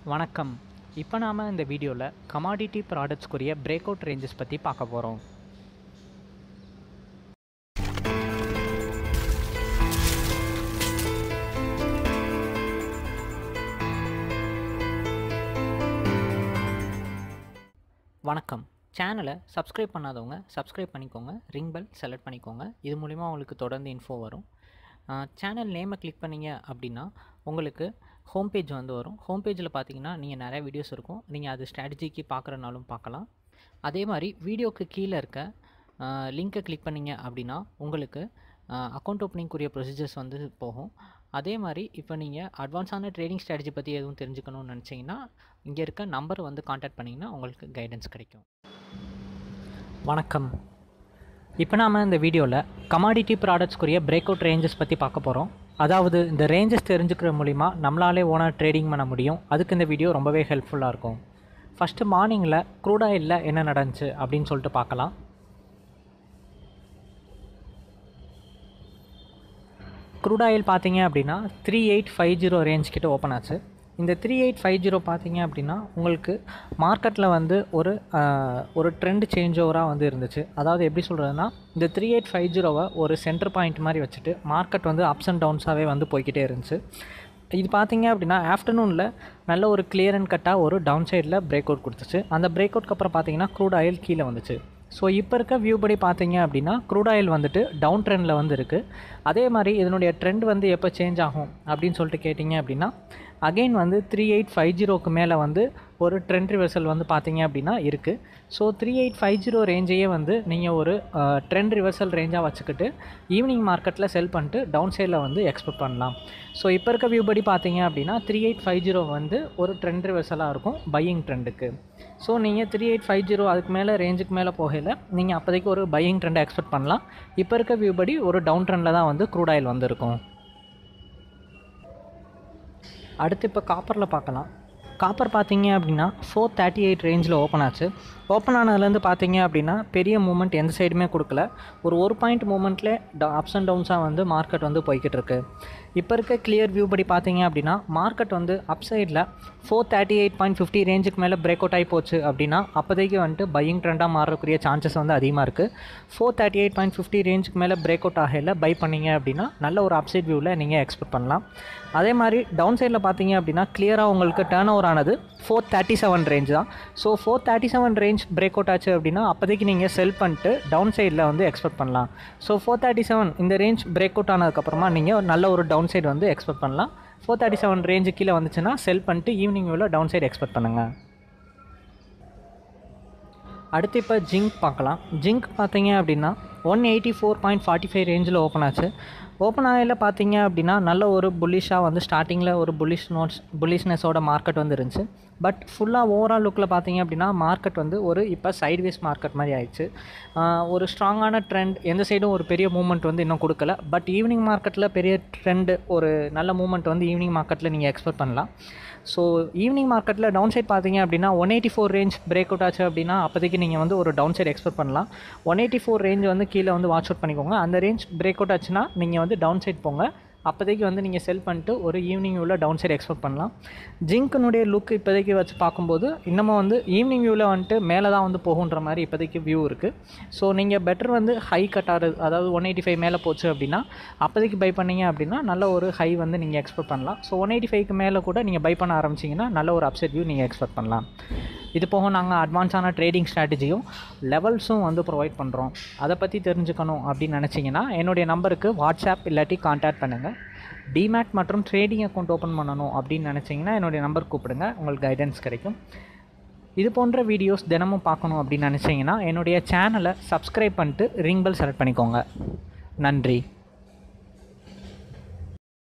வணக்கம் இப்போ நாம் இந்த வீடியோவில் கமாடிட்டி ப்ராடக்ட்ஸ்க்குரிய பிரேக் அவுட் ரேஞ்சஸ் பற்றி பார்க்க போகிறோம் வணக்கம் சேனலை சப்ஸ்கிரைப் பண்ணாதவங்க சப்ஸ்கிரைப் பண்ணிக்கோங்க ரிங் பெல் செலக்ட் பண்ணிக்கோங்க இது மூலிமா உங்களுக்கு தொடர்ந்து இன்ஃபோ வரும் சேனல் நேமை கிளிக் பண்ணீங்க அப்படின்னா உங்களுக்கு ஹோம் பேஜ் வந்து வரும் ஹோம் பேஜில் பார்த்தீங்கன்னா நீங்கள் நிறைய வீடியோஸ் இருக்கும் நீங்கள் அது ஸ்ட்ராட்டஜிக்கு பார்க்குறனாலும் பார்க்கலாம் அதே மாதிரி வீடியோக்கு கீழே இருக்க லிங்க்கை கிளிக் பண்ணீங்க அப்படின்னா உங்களுக்கு அக்கௌண்ட் ஓப்பனிங்குரிய ப்ரொசீஜர்ஸ் வந்து போகும் அதே மாதிரி இப்போ நீங்கள் அட்வான்ஸான ட்ரேடிங் ஸ்ட்ராட்டஜி பற்றி எதுவும் தெரிஞ்சுக்கணும்னு நினச்சிங்கன்னா இங்கே இருக்க நம்பர் வந்து காண்டாக்ட் பண்ணிங்கன்னா உங்களுக்கு கைடன்ஸ் கிடைக்கும் வணக்கம் இப்போ நாம் இந்த வீடியோவில் கமாடிட்டி ப்ராடக்ட்ஸ்க்குரிய பிரேக் அவுட் ரேஞ்சஸ் பற்றி பார்க்க போகிறோம் அதாவது இந்த ரேஞ்சஸ் தெரிஞ்சுக்கிற மூலிமா நம்மளாலே ஓனாக ட்ரேடிங் பண்ண முடியும் அதுக்கு இந்த வீடியோ ரொம்பவே ஹெல்ப்ஃபுல்லாக இருக்கும் ஃபஸ்ட்டு மார்னிங்கில் க்ரூட் ஆயிலில் என்ன நடந்துச்சு அப்படின்னு சொல்லிட்டு பார்க்கலாம் க்ரூட் ஆயில் பார்த்தீங்க அப்படின்னா three eight five zero range கிட்ட ஓப்பன் ஆச்சு இந்த த்ரீ எயிட் ஃபைவ் ஜீரோ பார்த்தீங்க அப்படின்னா உங்களுக்கு மார்க்கெட்டில் வந்து ஒரு ஒரு ட்ரெண்ட் சேஞ்ச் ஓவராக வந்து இருந்துச்சு அதாவது எப்படி சொல்கிறதுனா இந்த த்ரீ எயிட் ஃபைவ் ஜீரோவை ஒரு சென்டர் பாயிண்ட் மாதிரி வச்சுட்டு மார்க்கெட் வந்து அப்ஸ் அண்ட் டவுன்ஸாகவே வந்து போய்கிட்டே இருந்துச்சு இது பார்த்தீங்க அப்படின்னா ஆஃப்டர்நூனில் நல்ல ஒரு கிளியர் அண்ட் கட்டாக ஒரு டவுன் சைடில் பிரேக் அவுட் கொடுத்துச்சு அந்த பிரேக் அவுட்க்கு அப்புறம் பார்த்தீங்கன்னா க்ரூட் ஆயில் கீழே வந்துச்சு ஸோ இப்போ இருக்க வியூ படி பார்த்தீங்க அப்படின்னா க்ரூட் ஆயில் வந்துட்டு டவுன் ட்ரெண்டில் வந்து இருக்குது அதே மாதிரி இதனுடைய ட்ரெண்ட் வந்து எப்போ சேஞ்ச் ஆகும் அப்படின்னு சொல்லிட்டு கேட்டிங்க அப்படின்னா அகெயின் வந்து த்ரீ எயிட் ஃபைவ் ஜீரோக்கு மேலே வந்து ஒரு ட்ரெண்ட் ரிவர்சல் வந்து பார்த்தீங்க அப்படின்னா இருக்குது so three eight five zero ரேஞ்சையே வந்து நீங்கள் ஒரு ட்ரெண்ட் ரிவர்சல் ரேஞ்சாக வச்சுக்கிட்டு ஈவினிங் மார்க்கெட்டில் செல் பண்ணிட்டு டவுன் சைடில் வந்து எக்ஸ்பெக்ட் பண்ணலாம் ஸோ இப்போ இருக்க வியூ படி பார்த்தீங்க அப்படின்னா த்ரீ எயிட் ஃபைவ் ஜீரோ வந்து ஒரு ட்ரெண்ட் ரிவர்சலாக இருக்கும் பையிங் ட்ரெண்டுக்கு ஸோ நீங்கள் த்ரீ எயிட் ஃபைவ் ஜீரோ அதுக்கு மேலே ரேஞ்சுக்கு மேலே போகல நீங்கள் அப்போதைக்கு ஒரு பையிங் ட்ரெண்டை எக்ஸ்பெக்ட் பண்ணலாம் இப்போ இருக்க வியூ படி ஒரு டவுன் ட்ரெண்டில் தான் வந்து க்ரூட் ஆயில் வந்திருக்கும் அடுத்து இப்போ காப்பரில் பார்க்கலாம் காப்பர் பார்த்தீங்க அப்படின்னா ஃபோர் தேர்ட்டி எயிட் ரேஞ்சில் ஓப்பன் ஆச்சு ஓப்பன் ஆனதுலேருந்து பார்த்தீங்க அப்படின்னா பெரிய மூமெண்ட் எந்த சைடுமே கொடுக்கல ஒரு ஒரு பாயிண்ட் மூமெண்ட்லேயே அப்ஸ் அண்ட் டவுன்ஸாக வந்து மார்க்கெட் வந்து போய்கிட்டு இருக்கு இப்போ இருக்க கிளியர் வியூ படி பார்த்தீங்க அப்படின்னா மார்க்கெட் வந்து அப் சைடில் four thirty eight point fifty ரேஞ்சுக்கு மேலே பிரேக் அவுட் ஆகி போச்சு அப்படின்னா அப்போதைக்கு வந்துட்டு பையிங் ட்ரெண்டாக மாறக்கூடிய சான்சஸ் வந்து அதிகமாக இருக்குது four thirty eight point fifty ரேஞ்சுக்கு மேலே பிரேக் அவுட் ஆகல பை பண்ணிங்க அப்படின்னா நல்ல ஒரு அப்சைட் வியூவில் நீங்கள் எக்ஸ்பெக்ட் பண்ணலாம் அதே மாதிரி டவுன் சைடில் பார்த்தீங்க அப்படின்னா கிளியராக உங்களுக்கு டேர்ன் ஓவர் ஆனது ஃபோர் தேர்ட்டி செவன் ரேஞ்ச் தான் so four thirty seven range break out ஆச்சு அப்படின்னா அப்போதைக்கு நீங்கள் செல் பண்ணிட்டு டவுன் சைடில் வந்து எக்ஸ்பெக்ட் பண்ணலாம் ஸோ ஃபோர் தேர்ட்டி செவன் இந்த ரேஞ்ச் பிரேக் அவுட் ஆனதுக்கப்புறமா நீங்கள் நல்ல ஒரு டவுன் சைடு வந்து எக்ஸ்பெக்ட் பண்ணலாம் ஃபோர் தேர்ட்டி செவன் ரேஞ்சு கீழே வந்துச்சுன்னா செல் பண்ணிட்டு ஈவினிங் உள்ள டவுன் சைடு எக்ஸ்பெக்ட் பண்ணுங்கள் அடுத்து இப்போ ஜிங்க் பார்க்கலாம் ஜிங்க் பார்த்தீங்க அப்படின்னா one eighty four point forty five ரேஞ்சில் ஓப்பன் ஆச்சு ஓப்பன் ஆயில் பார்த்தீங்க அப்படின்னா நல்ல ஒரு புல்லிஷாக வந்து ஸ்டார்டிங்கில் ஒரு புல்லிஷ் நோட்ஸ் புல்லிஷ்னஸோட மார்க்கெட் வந்து இருந்துச்சு பட் ஃபுல்லாக ஓவரால் லுக்கில் பார்த்தீங்க அப்படின்னா மார்க்கெட் வந்து ஒரு இப்போ சைட்வேஸ் மார்க்கெட் மாதிரி ஆயிடுச்சு ஒரு ஸ்ட்ராங்கான ட்ரெண்ட் எந்த சைடும் ஒரு பெரிய மூமெண்ட் வந்து இன்னும் கொடுக்கல பட் ஈவினிங் மார்க்கெட்டில் பெரிய ட்ரெண்டு ஒரு நல்ல மூமெண்ட் வந்து ஈவினிங் மார்க்கெட்டில் நீங்கள் எக்ஸ்பெக்ட் பண்ணலாம் ஸோ ஈவினிங் மார்க்கெட்டில் டவுன் சைட் பார்த்தீங்க அப்படின்னா one eighty four range break out ஆச்சு அப்படின்னா அப்போதைக்கு நீங்கள் வந்து ஒரு டவுன் சைட் எக்ஸ்பெக்ட் பண்ணலாம் ஒன் எயிட்டி ஃபோர் ரேஞ்ச் வந்து கீழே வந்து வாட்ச் அவுட் பண்ணிக்கோங்க அந்த ரேஞ்ச் பிரேக் அவுட் ஆச்சுன்னா நீங்கள் வந்து டவுன் சைட் போங்க அப்போதைக்கு வந்து நீங்கள் செல் பண்ணிட்டு ஒரு ஈவினிங் வியூவில் டவுன் சைடு எக்ஸ்பெக்ட் பண்ணலாம் ஜிங்க்கினுடைய லுக் இப்போதைக்கு வச்சு பார்க்கும்போது இன்னமும் வந்து ஈவினிங் வியூவில் வந்துட்டு மேலே தான் வந்து போகுன்ற மாதிரி இப்போதைக்கு வியூ இருக்குது ஸோ நீங்கள் பெட்டர் வந்து ஹை கட்டாரு அதாவது ஒன் எயிட்டி ஃபைவ் மேலே போச்சு அப்படின்னா அப்போதைக்கு பை பண்ணீங்க அப்படின்னா நல்ல ஒரு ஹை வந்து நீங்கள் எக்ஸ்பெக்ட் பண்ணலாம் ஸோ ஒன் எயிட்டி ஃபைவ்க்கு மேலே கூட நீங்கள் பை பண்ண ஆரம்பிச்சிங்கன்னா நல்ல ஒரு அப்செட் வியூ நீங்கள் எக்ஸ்பெக்ட் பண்ணலாம் இது போக நாங்கள் அட்வான்ஸான ட்ரேடிங் ஸ்ட்ராட்டஜியும் லெவல்ஸும் வந்து ப்ரொவைட் பண்ணுறோம் அதை பற்றி தெரிஞ்சுக்கணும் அப்படின்னு நினச்சிங்கன்னா என்னுடைய நம்பருக்கு வாட்ஸ்அப் இல்லாட்டி கான்டாக்ட் பண்ணுங்கள் டிமேட் மற்றும் ட்ரேடிங் அக்கௌண்ட் ஓப்பன் பண்ணணும் அப்படின்னு நினச்சிங்கன்னா என்னுடைய நம்பர் கூப்பிடுங்க உங்களுக்கு கைடன்ஸ் கிடைக்கும் இது போன்ற வீடியோஸ் தினமும் பார்க்கணும் அப்படின்னு நினச்சிங்கன்னா என்னுடைய சேனலை சப்ஸ்கிரைப் பண்ணிட்டு ரிங் பெல் செலக்ட் பண்ணிக்கோங்க நன்றி